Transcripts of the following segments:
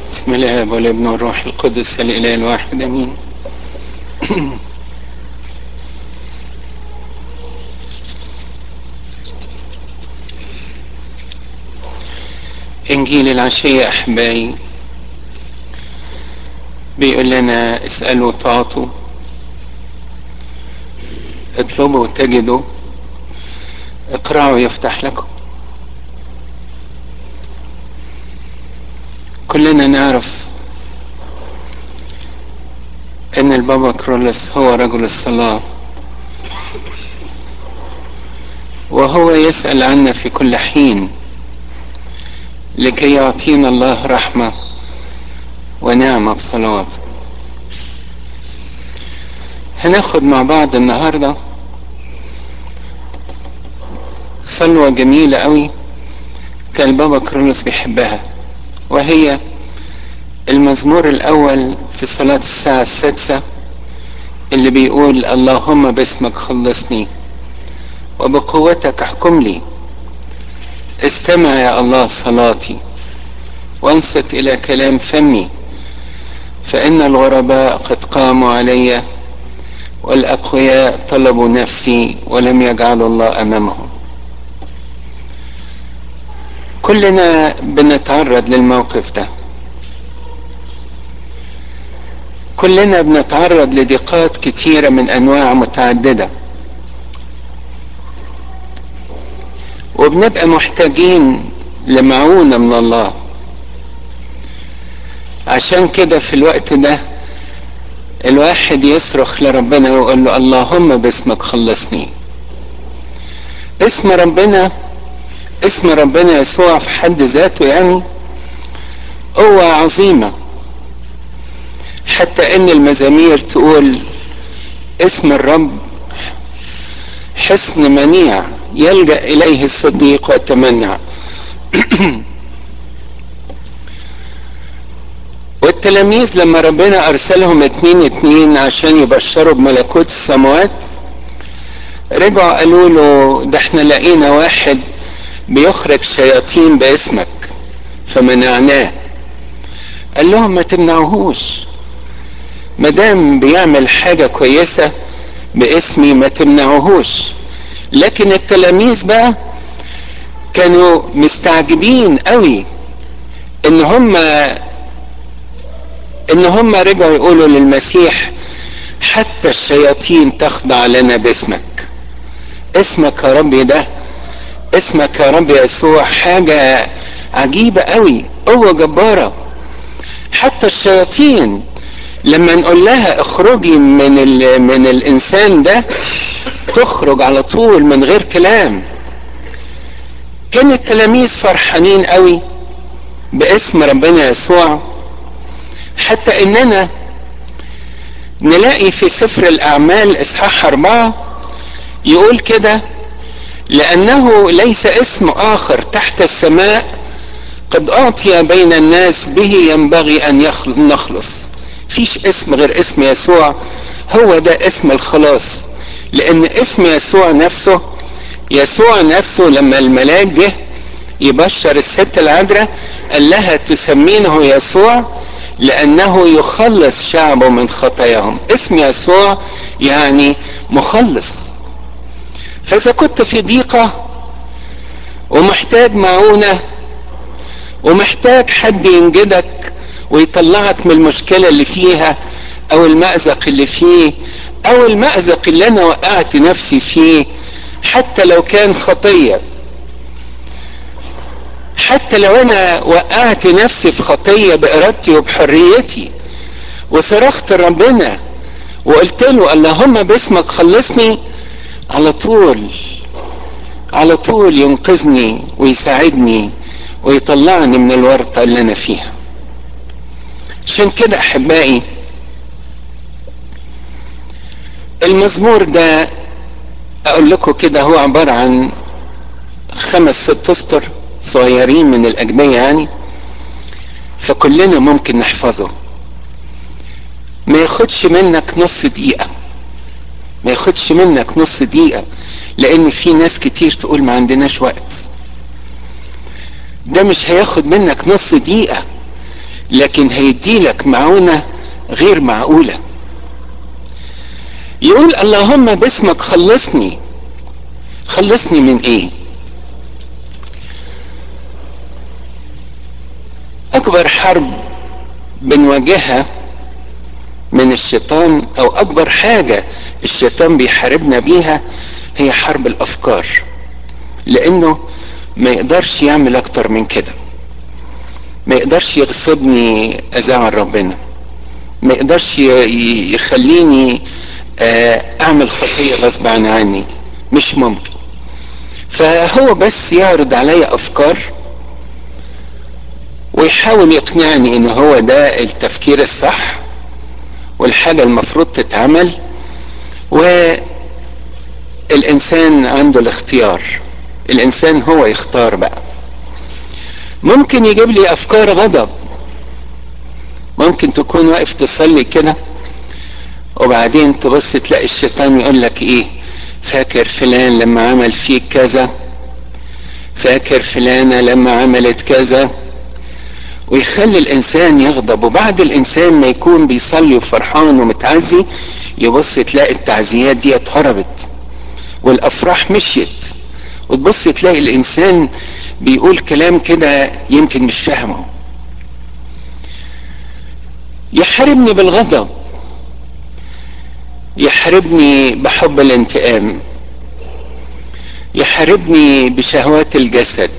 بسم الله والابن والروح القدس الاله الواحد امين انجيل العشيه احبائي بيقول لنا اسالوا تعطوا اطلبوا تجدوا اقرعوا يفتح لكم كلنا نعرف ان البابا كرولس هو رجل الصلاة وهو يسأل عنا في كل حين لكي يعطينا الله رحمة ونعمة بصلواته هناخد مع بعض النهاردة صلوة جميلة قوي كان البابا كرولس بيحبها وهي المزمور الأول في صلاة الساعة السادسة اللي بيقول اللهم باسمك خلصني وبقوتك احكم لي استمع يا الله صلاتي وانصت إلى كلام فمي فإن الغرباء قد قاموا علي والأقوياء طلبوا نفسي ولم يجعلوا الله أمامهم كلنا بنتعرض للموقف ده كلنا بنتعرض لضيقات كتيرة من أنواع متعددة وبنبقى محتاجين لمعونة من الله عشان كده في الوقت ده الواحد يصرخ لربنا ويقول له اللهم باسمك خلصني اسم ربنا اسم ربنا يسوع في حد ذاته يعني قوة عظيمة حتى ان المزامير تقول اسم الرب حصن منيع يلجأ اليه الصديق ويتمنع والتلاميذ لما ربنا ارسلهم اتنين اتنين عشان يبشروا بملكوت السماوات رجعوا قالوا له ده احنا لقينا واحد بيخرج شياطين باسمك فمنعناه قال لهم ما تمنعوهوش ما دام بيعمل حاجه كويسه باسمي ما تمنعوهوش لكن التلاميذ بقى كانوا مستعجبين قوي ان هم ان هم رجعوا يقولوا للمسيح حتى الشياطين تخضع لنا باسمك اسمك يا ربي ده اسمك يا رب يسوع حاجة عجيبة قوي قوة جبارة حتى الشياطين لما نقول لها اخرجي من من الانسان ده تخرج على طول من غير كلام كان التلاميذ فرحانين قوي باسم ربنا يسوع حتى اننا نلاقي في سفر الاعمال اصحاح اربعه يقول كده لأنه ليس اسم آخر تحت السماء قد أعطي بين الناس به ينبغي أن نخلص فيش اسم غير اسم يسوع هو ده اسم الخلاص لأن اسم يسوع نفسه يسوع نفسه لما الملاك جه يبشر الست العذراء قال لها تسمينه يسوع لأنه يخلص شعبه من خطاياهم اسم يسوع يعني مخلص فإذا كنت في ضيقة ومحتاج معونة ومحتاج حد ينجدك ويطلعك من المشكلة اللي فيها أو المأزق اللي فيه أو المأزق اللي أنا وقعت نفسي فيه حتى لو كان خطية حتى لو أنا وقعت نفسي في خطية بإرادتي وبحريتي وصرخت ربنا وقلت له اللهم باسمك خلصني على طول على طول ينقذني ويساعدني ويطلعني من الورطة اللي أنا فيها عشان كده أحبائي المزمور ده أقول لكم كده هو عبارة عن خمس ست أسطر صغيرين من الأجنية يعني فكلنا ممكن نحفظه ما ياخدش منك نص دقيقه ما ياخدش منك نص دقيقة لأن في ناس كتير تقول ما عندناش وقت ده مش هياخد منك نص دقيقة لكن هيديلك معونة غير معقولة يقول اللهم باسمك خلصني خلصني من ايه اكبر حرب بنواجهها من الشيطان او اكبر حاجة الشيطان بيحاربنا بيها هي حرب الافكار لانه ما يقدرش يعمل اكتر من كده ما يقدرش يغصبني ازعل ربنا ما يقدرش يخليني اعمل خطيه غصب عن عني مش ممكن فهو بس يعرض عليا افكار ويحاول يقنعني ان هو ده التفكير الصح والحاجه المفروض تتعمل والانسان عنده الاختيار الانسان هو يختار بقى ممكن يجيب لي افكار غضب ممكن تكون واقف تصلي كده وبعدين تبص تلاقي الشيطان يقول لك ايه فاكر فلان لما عمل فيك كذا فاكر فلانة لما عملت كذا ويخلي الانسان يغضب وبعد الانسان ما يكون بيصلي وفرحان ومتعزي يبص تلاقي التعزيات دي هربت والافراح مشيت وتبص تلاقي الانسان بيقول كلام كده يمكن مش فاهمه يحاربني بالغضب يحاربني بحب الانتقام يحاربني بشهوات الجسد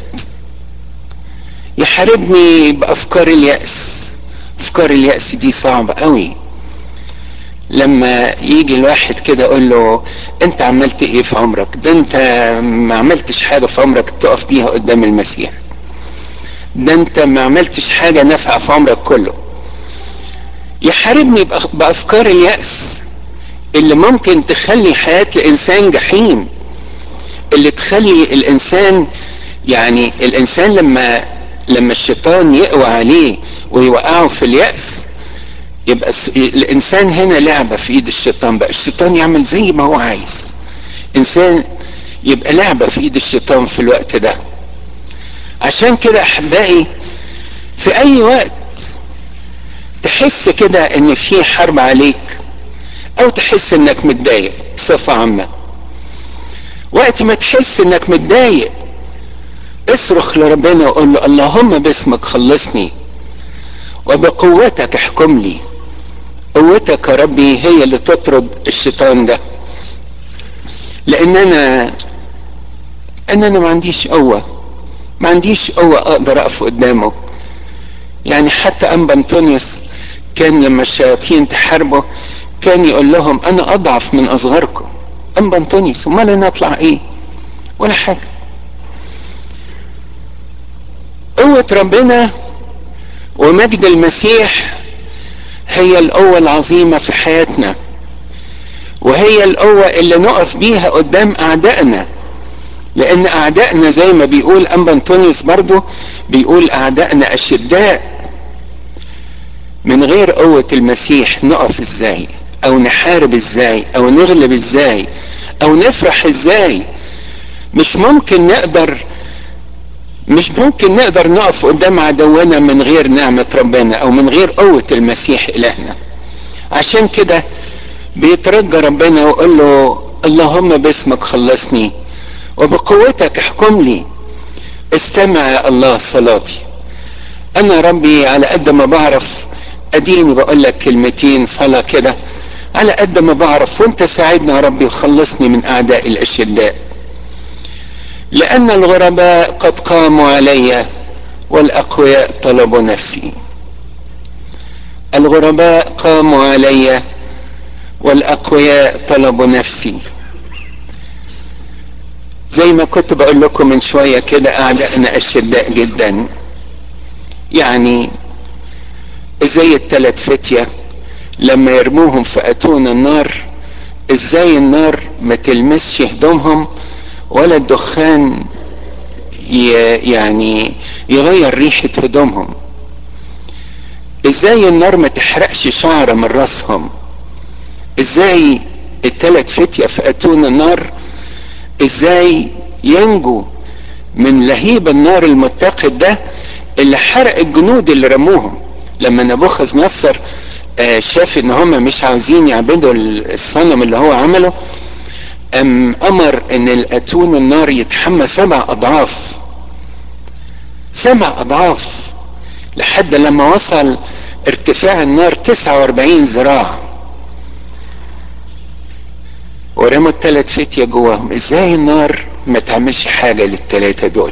يحاربني بافكار الياس افكار الياس دي صعبه قوي لما يجي الواحد كده اقول له انت عملت ايه في عمرك ده انت ما عملتش حاجه في عمرك تقف بيها قدام المسيح ده انت ما عملتش حاجه نافعه في عمرك كله يحاربني بافكار الياس اللي ممكن تخلي حياه الانسان جحيم اللي تخلي الانسان يعني الانسان لما لما الشيطان يقوى عليه ويوقعه في الياس يبقى الانسان هنا لعبه في ايد الشيطان بقى الشيطان يعمل زي ما هو عايز انسان يبقى لعبه في ايد الشيطان في الوقت ده عشان كده احبائي في اي وقت تحس كده ان في حرب عليك او تحس انك متضايق بصفه عامه وقت ما تحس انك متضايق اصرخ لربنا وقول له اللهم باسمك خلصني وبقوتك احكم لي قوتك يا ربي هي اللي تطرد الشيطان ده لان انا ان انا ما عنديش قوه ما عنديش قوه اقدر اقف قدامه يعني حتى انبا انطونيوس كان لما الشياطين تحاربه كان يقول لهم انا اضعف من اصغركم انبا انطونيوس امال انا اطلع ايه ولا حاجه قوه ربنا ومجد المسيح هي القوة العظيمة في حياتنا وهي القوة اللي نقف بيها قدام أعدائنا لأن أعدائنا زي ما بيقول أنبا أنطونيوس برضو بيقول أعدائنا أشداء من غير قوة المسيح نقف إزاي أو نحارب إزاي أو نغلب إزاي أو نفرح إزاي مش ممكن نقدر مش ممكن نقدر نقف قدام عدونا من غير نعمة ربنا أو من غير قوة المسيح إلهنا عشان كده بيترجى ربنا ويقول له اللهم باسمك خلصني وبقوتك احكم لي استمع يا الله صلاتي أنا ربي على قد ما بعرف أديني بقول لك كلمتين صلاة كده على قد ما بعرف وانت ساعدني يا ربي وخلصني من أعدائي الأشداء لأن الغرباء قد قاموا علي والأقوياء طلبوا نفسي الغرباء قاموا علي والأقوياء طلبوا نفسي زي ما كنت بقول لكم من شوية كده أعدائنا أشداء جدا يعني زي التلات فتية لما يرموهم في أتون النار ازاي النار ما تلمسش هدومهم ولا الدخان يعني يغير ريحة هدومهم ازاي النار ما تحرقش شعر من راسهم ازاي التلات فتية في اتون النار ازاي ينجوا من لهيب النار المتقد ده اللي حرق الجنود اللي رموهم لما نبوخذ نصر شاف ان هم مش عاوزين يعبدوا الصنم اللي هو عمله ام امر ان الاتون النار يتحمى سبع اضعاف سبع اضعاف لحد لما وصل ارتفاع النار 49 ذراع ورموا الثلاث فتية جواهم ازاي النار ما تعملش حاجة للثلاثة دول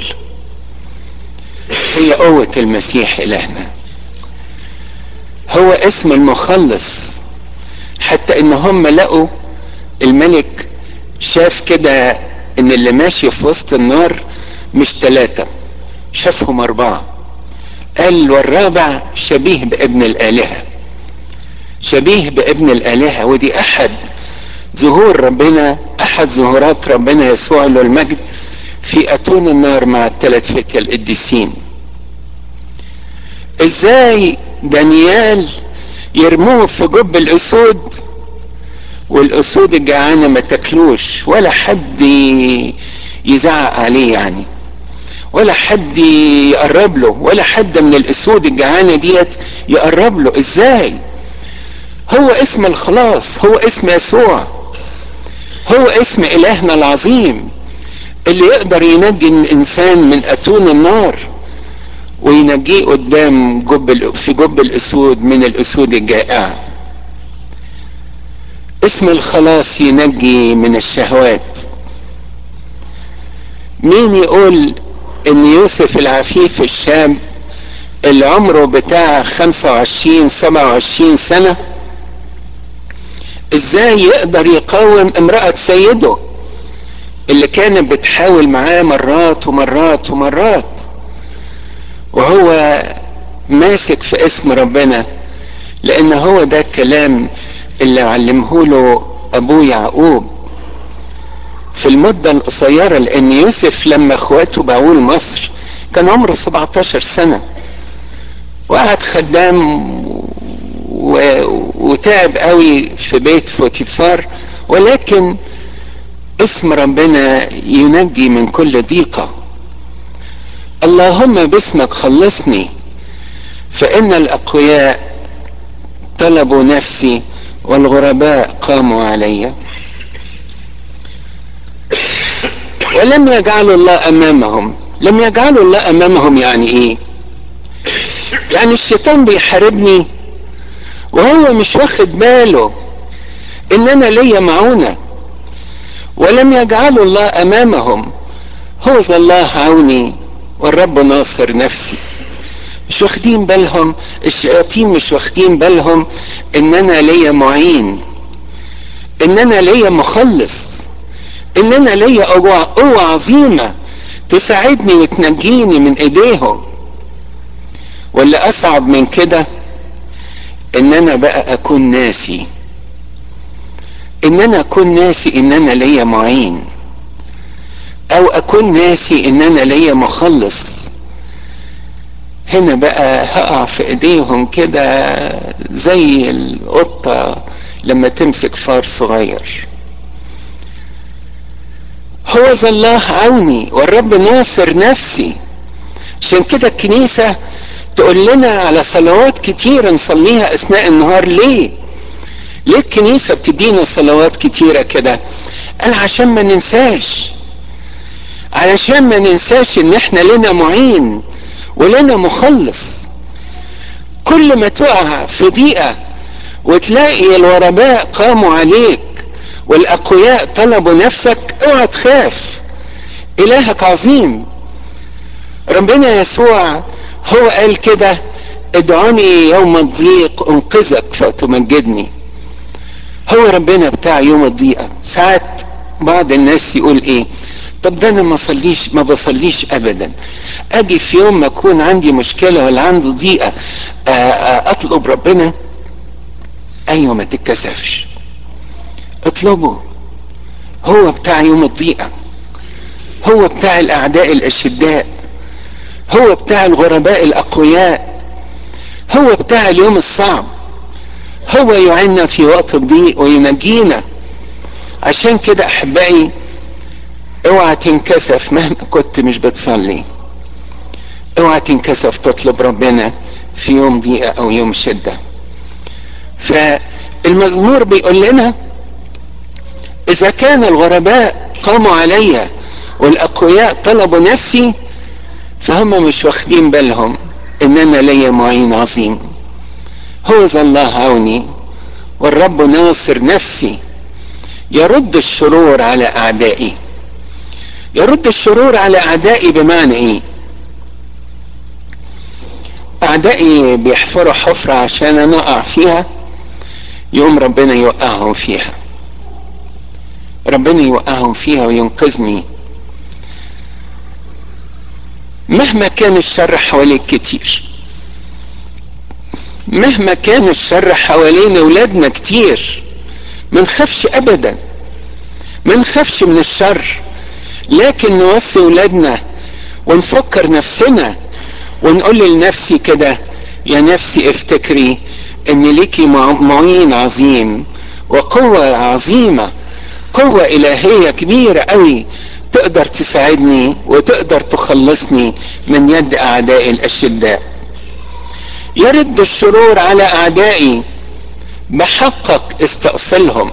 هي قوة المسيح إلهنا هو اسم المخلص حتى ان هم لقوا الملك شاف كده ان اللي ماشي في وسط النار مش ثلاثة شافهم اربعة قال والرابع شبيه بابن الالهة شبيه بابن الالهة ودي احد ظهور ربنا احد ظهورات ربنا يسوع له المجد في اتون النار مع الثلاث فتية القديسين ازاي دانيال يرموه في جب الاسود والاسود الجعانة ما تاكلوش ولا حد يزعق عليه يعني ولا حد يقرب له ولا حد من الاسود الجعانة ديت يقرب له ازاي هو اسم الخلاص هو اسم يسوع هو اسم الهنا العظيم اللي يقدر ينجي الانسان من اتون النار وينجيه قدام جب في جب الاسود من الاسود الجائعه اسم الخلاص ينجي من الشهوات مين يقول ان يوسف العفيف الشاب اللي عمره بتاع 25 27 سنه ازاي يقدر يقاوم امرأة سيده اللي كانت بتحاول معاه مرات ومرات ومرات وهو ماسك في اسم ربنا لان هو ده الكلام اللي علمه له ابوه يعقوب في المدة القصيرة لان يوسف لما اخواته باعوه لمصر كان عمره 17 سنة وقعد خدام و... وتعب قوي في بيت فوتيفار ولكن اسم ربنا ينجي من كل ضيقة اللهم باسمك خلصني فإن الأقوياء طلبوا نفسي والغرباء قاموا علي ولم يجعلوا الله أمامهم لم يجعلوا الله أمامهم يعني إيه يعني الشيطان بيحاربني وهو مش واخد باله ان انا ليا معونة ولم يجعلوا الله امامهم هو ذا الله عوني والرب ناصر نفسي مش واخدين بالهم الشياطين مش واخدين بالهم ان انا ليا معين ان انا ليا مخلص ان انا ليا قوة, قوة عظيمة تساعدني وتنجيني من ايديهم واللي اصعب من كده ان انا بقى اكون ناسي ان انا اكون ناسي ان انا ليا معين او اكون ناسي ان انا ليا مخلص هنا بقى هقع في ايديهم كده زي القطة لما تمسك فار صغير هو ذا الله عوني والرب ناصر نفسي عشان كده الكنيسة تقول لنا على صلوات كتيرة نصليها أثناء النهار ليه؟ ليه الكنيسة بتدينا صلوات كتيرة كده؟ قال عشان ما ننساش علشان ما ننساش ان احنا لنا معين ولنا مخلص كل ما تقع في ضيقة وتلاقي الغرباء قاموا عليك والأقوياء طلبوا نفسك اوعى تخاف إلهك عظيم ربنا يسوع هو قال كده ادعوني يوم الضيق انقذك فتمجدني هو ربنا بتاع يوم الضيقه ساعات بعض الناس يقول ايه طب ده انا ما صليش ما بصليش ابدا اجي في يوم ما اكون عندي مشكله ولا عندي ضيقه اطلب ربنا ايوه ما تتكسفش اطلبه هو بتاع يوم الضيقه هو بتاع الاعداء الاشداء هو بتاع الغرباء الاقوياء هو بتاع اليوم الصعب هو يعيننا في وقت الضيق وينجينا عشان كده احبائي اوعى تنكسف مهما كنت مش بتصلي اوعى تنكسف تطلب ربنا في يوم ضيقة او يوم شدة فالمزمور بيقول لنا اذا كان الغرباء قاموا علي والاقوياء طلبوا نفسي فهم مش واخدين بالهم ان انا ليا معين عظيم هو ذا الله عوني والرب ناصر نفسي يرد الشرور على اعدائي يرد الشرور على اعدائي بمعنى ايه اعدائي بيحفروا حفرة عشان انا اقع فيها يوم ربنا يوقعهم فيها ربنا يوقعهم فيها وينقذني مهما كان الشر حواليك كتير مهما كان الشر حوالين اولادنا كتير ما نخافش ابدا ما نخافش من الشر لكن نوصي اولادنا ونفكر نفسنا ونقول لنفسي كده يا نفسي افتكري ان ليكي معين عظيم وقوة عظيمة قوة الهية كبيرة قوي تقدر تساعدني وتقدر تخلصني من يد اعدائي الاشداء يرد الشرور على اعدائي بحقق استأصلهم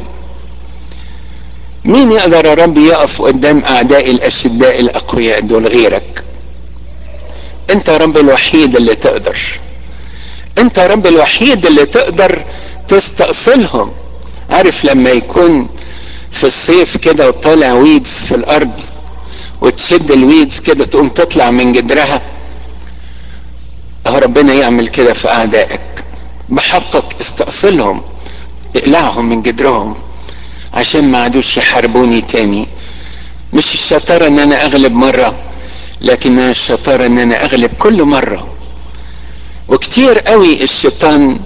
مين يقدر يا رب يقف قدام اعدائي الاشداء الاقوياء دول غيرك انت يا رب الوحيد اللي تقدر انت يا رب الوحيد اللي تقدر تستأصلهم عارف لما يكون في الصيف كده وطالع ويدز في الارض وتشد الويدز كده تقوم تطلع من جدرها اهو ربنا يعمل كده في اعدائك بحقك استأصلهم اقلعهم من جدرهم عشان ما عادوش يحاربوني تاني مش الشطارة ان انا اغلب مرة لكن الشطارة ان انا اغلب كل مرة وكتير قوي الشيطان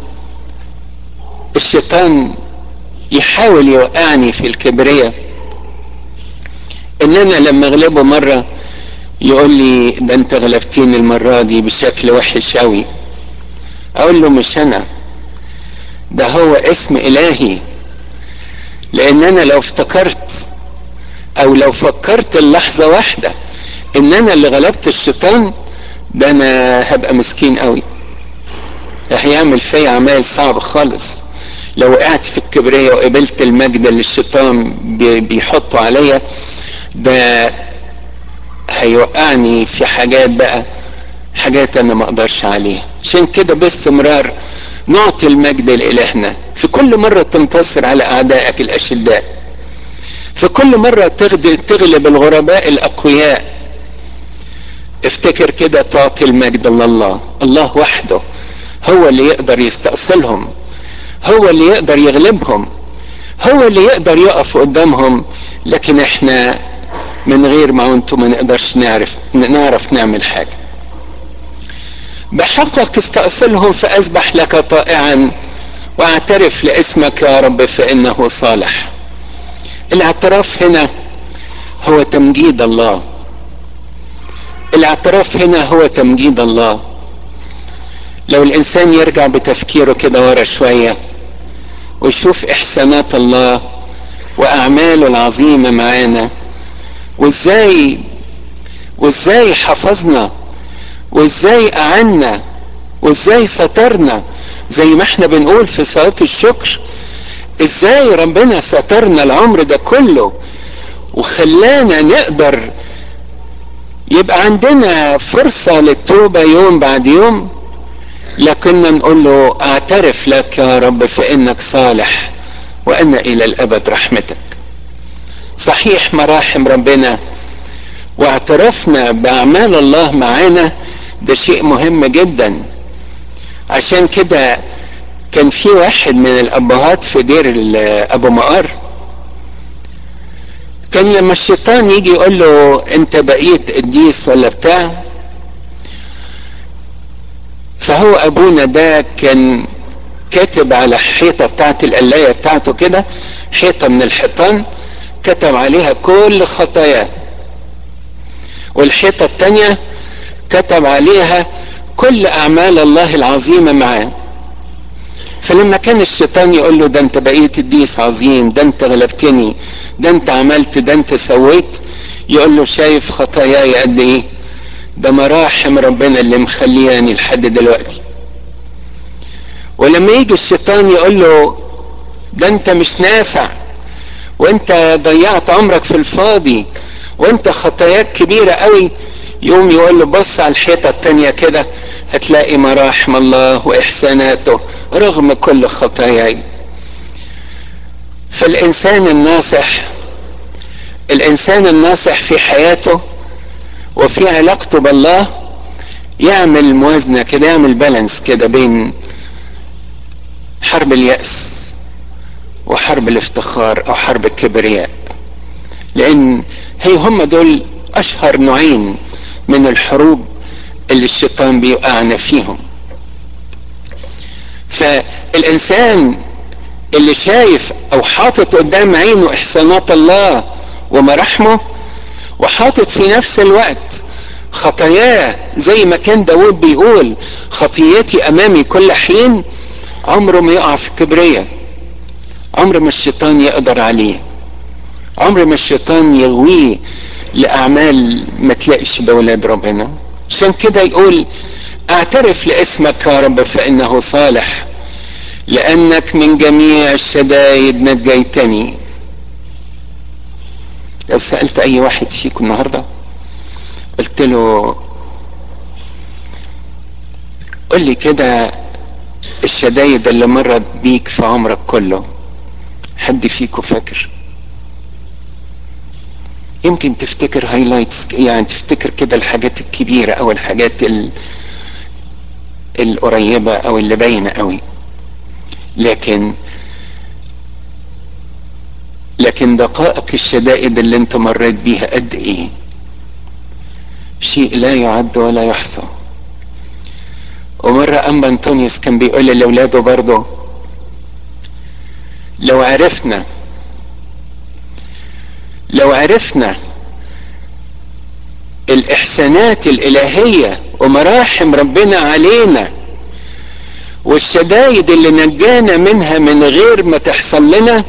الشيطان يحاول يوقعني في الكبرية ان انا لما اغلبه مرة يقول لي ده انت غلبتيني المرة دي بشكل وحش قوي اقول له مش انا ده هو اسم الهي لان انا لو افتكرت او لو فكرت اللحظة واحدة ان انا اللي غلبت الشيطان ده انا هبقى مسكين قوي هيعمل فيا اعمال صعبة خالص لو وقعت في الكبرية وقبلت المجد اللي الشيطان بيحطه عليا ده هيوقعني في حاجات بقى حاجات انا ما اقدرش عليها عشان كده باستمرار نعطي المجد لالهنا في كل مرة تنتصر على اعدائك الاشداء في كل مرة تغلب الغرباء الاقوياء افتكر كده تعطي المجد لله الله وحده هو اللي يقدر يستأصلهم هو اللي يقدر يغلبهم هو اللي يقدر يقف قدامهم لكن احنا من غير ما انتم ما نقدرش نعرف نعرف نعمل حاجه بحقك استأصلهم فأسبح لك طائعا واعترف لاسمك يا رب فإنه صالح الاعتراف هنا هو تمجيد الله الاعتراف هنا هو تمجيد الله لو الانسان يرجع بتفكيره كده ورا شويه ويشوف احسانات الله واعماله العظيمه معانا وازاي وازاي حفظنا وازاي اعنا وازاي سترنا زي ما احنا بنقول في صلاه الشكر ازاي ربنا سترنا العمر ده كله وخلانا نقدر يبقى عندنا فرصة للتوبة يوم بعد يوم لكننا نقول له اعترف لك يا رب فانك صالح وان الى الابد رحمتك صحيح مراحم ربنا واعترافنا باعمال الله معانا ده شيء مهم جدا عشان كده كان في واحد من الابهات في دير ابو مقار كان لما الشيطان يجي يقول له انت بقيت قديس ولا بتاع فهو ابونا ده كان كاتب على حيطه بتاعت القلايه بتاعته كده حيطه من الحيطان كتب عليها كل خطاياه والحيطه التانيه كتب عليها كل اعمال الله العظيمه معاه فلما كان الشيطان يقول له ده انت بقيت قديس عظيم ده انت غلبتني ده انت عملت ده انت سويت يقول له شايف خطاياي قد ايه ده مراحم ربنا اللي مخلياني لحد دلوقتي ولما يجي الشيطان يقول له ده انت مش نافع وانت ضيعت عمرك في الفاضي وانت خطاياك كبيرة قوي يقوم يقول له بص على الحيطة التانية كده هتلاقي مراحم الله وإحساناته رغم كل خطاياي فالإنسان الناصح الإنسان الناصح في حياته وفي علاقته بالله يعمل موازنة كده يعمل بالانس كده بين حرب اليأس وحرب الافتخار أو حرب الكبرياء لأن هي هم دول أشهر نوعين من الحروب اللي الشيطان بيوقعنا فيهم فالإنسان اللي شايف أو حاطط قدام عينه إحسانات الله ومراحمه وحاطط في نفس الوقت خطاياه زي ما كان داود بيقول خطيتي أمامي كل حين عمره ما يقع في الكبرية عمر ما الشيطان يقدر عليه عمر ما الشيطان يغويه لأعمال ما تلاقيش بأولاد ربنا عشان كده يقول اعترف لاسمك يا رب فإنه صالح لأنك من جميع الشدائد نجيتني لو سألت أي واحد فيكم النهاردة قلت له قل لي كده الشدايد اللي مرت بيك في عمرك كله حد فيكم فاكر يمكن تفتكر هايلايتس يعني تفتكر كده الحاجات الكبيرة او الحاجات ال... القريبة او اللي باينة قوي لكن لكن دقائق الشدائد اللي انت مريت بيها قد ايه شيء لا يعد ولا يحصى ومرة أنبا أنطونيوس كان بيقول لأولاده برضه لو عرفنا لو عرفنا الإحسانات الإلهية ومراحم ربنا علينا والشدايد اللي نجانا منها من غير ما تحصل لنا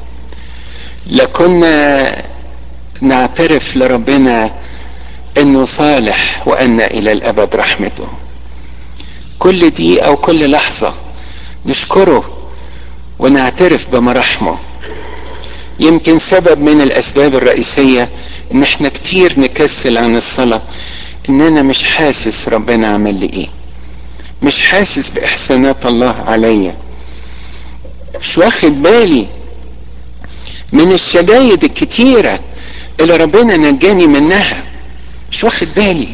لكنا نعترف لربنا انه صالح وان الى الابد رحمته كل دقيقه وكل لحظه نشكره ونعترف بمراحمه يمكن سبب من الاسباب الرئيسيه ان احنا كتير نكسل عن الصلاه ان انا مش حاسس ربنا عمل لي ايه مش حاسس باحسانات الله عليا مش واخد بالي من الشدايد الكتيره اللي ربنا نجاني منها مش واخد بالي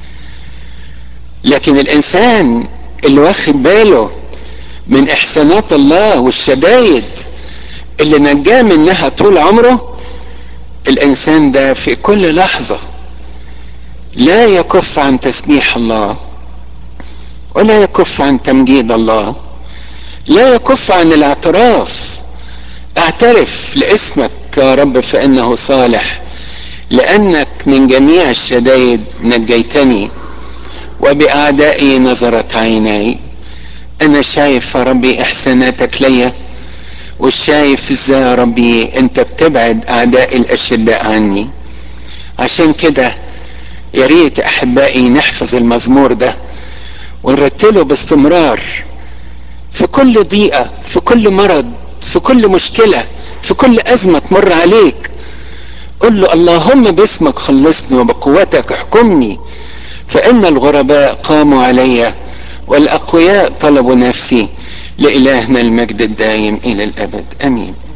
لكن الانسان اللي واخد باله من احسانات الله والشدايد اللي نجاه منها طول عمره الانسان ده في كل لحظه لا يكف عن تسبيح الله ولا يكف عن تمجيد الله لا يكف عن الاعتراف اعترف لاسمك يا رب فانه صالح لانك من جميع الشدائد نجيتني وباعدائي نظرت عيناي انا شايف يا ربي احساناتك ليا وشايف ازاي يا ربي انت بتبعد اعدائي الاشداء عني عشان كده يا ريت احبائي نحفظ المزمور ده ونرتله باستمرار في كل ضيقه في كل مرض في كل مشكله في كل ازمه تمر عليك قل له اللهم باسمك خلصني وبقوتك احكمني فان الغرباء قاموا علي والاقوياء طلبوا نفسي لالهنا المجد الدايم الى الابد امين